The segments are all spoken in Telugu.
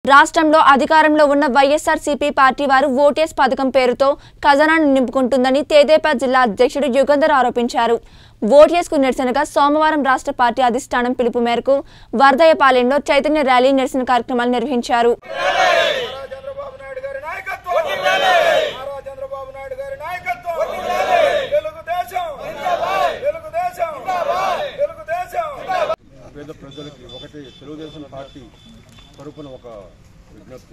రాష్ట్రంలో అధికారంలో ఉన్న వైఎస్ఆర్సీపీ పార్టీ వారు ఓటీఎస్ పథకం పేరుతో ఖజానాను నింపుకుంటుందని తేదేపా జిల్లా అధ్యక్షుడు యుగంధర్ ఆరోపించారు ఓటీఎస్ కు నిరసనగా సోమవారం రాష్ట్ర పార్టీ అధిష్టానం పిలుపు మేరకు వర్ధయపాలెంలో చైతన్య ర్యాలీ నిరసన కార్యక్రమాలు నిర్వహించారు నారా చంద్రబాబు నాయుడు గారి నాయకత్వం నారా చంద్రబాబు నాయుడు గారి నాయకత్వం తెలుగుదేశం తెలుగుదేశం తెలుగుదేశం పేద ప్రజలకి ఒకటి తెలుగుదేశం పార్టీ తరపున ఒక విజ్ఞప్తి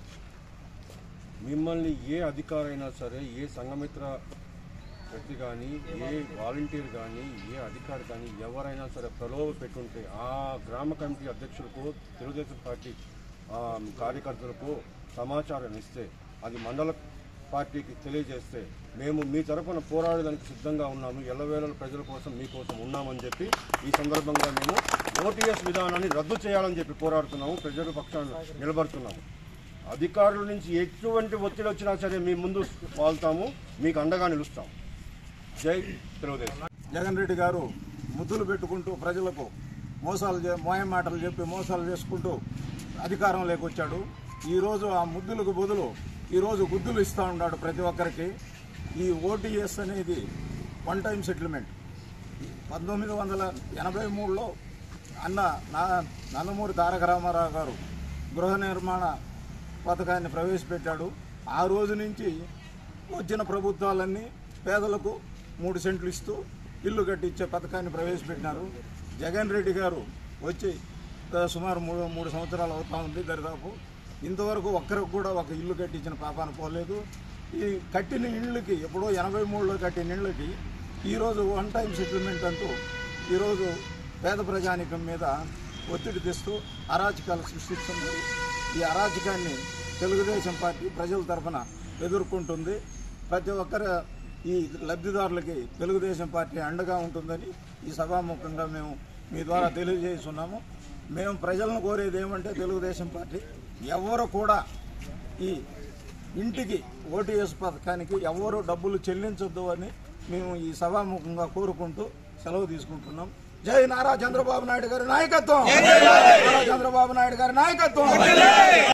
మిమ్మల్ని ఏ అధికారైనా సరే ఏ సంఘమిత్ర వ్యక్తి కానీ ఏ వాలంటీర్ కానీ ఏ అధికారి కానీ ఎవరైనా సరే ప్రలోభ పెట్టుంటే ఆ గ్రామ కమిటీ అధ్యక్షులకు తెలుగుదేశం పార్టీ ఆ, కార్యకర్తలకు సమాచారం ఇస్తే అది మండల పార్టీకి తెలియజేస్తే మేము మీ తరపున పోరాడడానికి సిద్ధంగా ఉన్నాము ఎల్లవేళల ప్రజల కోసం మీకోసం ఉన్నామని చెప్పి ఈ సందర్భంగా మేము ఓటీఎస్ విధానాన్ని రద్దు చేయాలని చెప్పి పోరాడుతున్నాము ప్రజల పక్షాన నిలబడుతున్నాము అధికారుల నుంచి ఎటువంటి ఒత్తిడి వచ్చినా సరే మీ ముందు వాళ్తాము మీకు అండగా నిలుస్తాం జై తెలుగుదేశం జగన్ రెడ్డి గారు ముద్దులు పెట్టుకుంటూ ప్రజలకు మోసాలు చే మోయ మాటలు చెప్పి మోసాలు చేసుకుంటూ అధికారం లేకొచ్చాడు ఈరోజు ఆ ముద్దులకు బదులు ఈరోజు గుద్దులు ఇస్తూ ఉన్నాడు ప్రతి ఒక్కరికి ఈ ఓటీఎస్ అనేది వన్ టైం సెటిల్మెంట్ పంతొమ్మిది వందల ఎనభై మూడులో అన్న నా నందమూరి తారక రామారావు గారు గృహ నిర్మాణ పథకాన్ని ప్రవేశపెట్టాడు ఆ రోజు నుంచి వచ్చిన ప్రభుత్వాలన్నీ పేదలకు మూడు సెంట్లు ఇస్తూ ఇల్లు కట్టించే పథకాన్ని ప్రవేశపెట్టినారు జగన్ రెడ్డి గారు వచ్చి ఆ, సుమారు మూడు మూడు సంవత్సరాలు అవుతా ఉంది దరిదాపు ఇంతవరకు ఒక్కరికి కూడా ఒక ఇల్లు కట్టించిన పాపాన పోలేదు ఈ కట్టిన ఇళ్ళకి ఎప్పుడో ఎనభై మూడులో కట్టిన ఇళ్ళకి ఈరోజు వన్ టైం సెటిల్మెంట్ అంటూ ఈరోజు పేద ప్రజానికం మీద ఒత్తిడి తెస్తూ అరాచకాలు సృష్టిస్తున్నారు ఈ అరాచకాన్ని తెలుగుదేశం పార్టీ ప్రజల తరఫున ఎదుర్కొంటుంది ప్రతి ఒక్కరు ఈ లబ్ధిదారులకి తెలుగుదేశం పార్టీ అండగా ఉంటుందని ఈ సభాముఖంగా మేము మీ ద్వారా తెలియజేస్తున్నాము మేము ప్రజలను కోరేది ఏమంటే తెలుగుదేశం పార్టీ ఎవరు కూడా ఈ ఇంటికి ఓటీఎస్ పథకానికి ఎవరు డబ్బులు చెల్లించొద్దు అని మేము ఈ సభాముఖంగా కోరుకుంటూ సెలవు తీసుకుంటున్నాం జై నారా చంద్రబాబు నాయుడు గారి నాయకత్వం నారా చంద్రబాబు నాయుడు గారి నాయకత్వం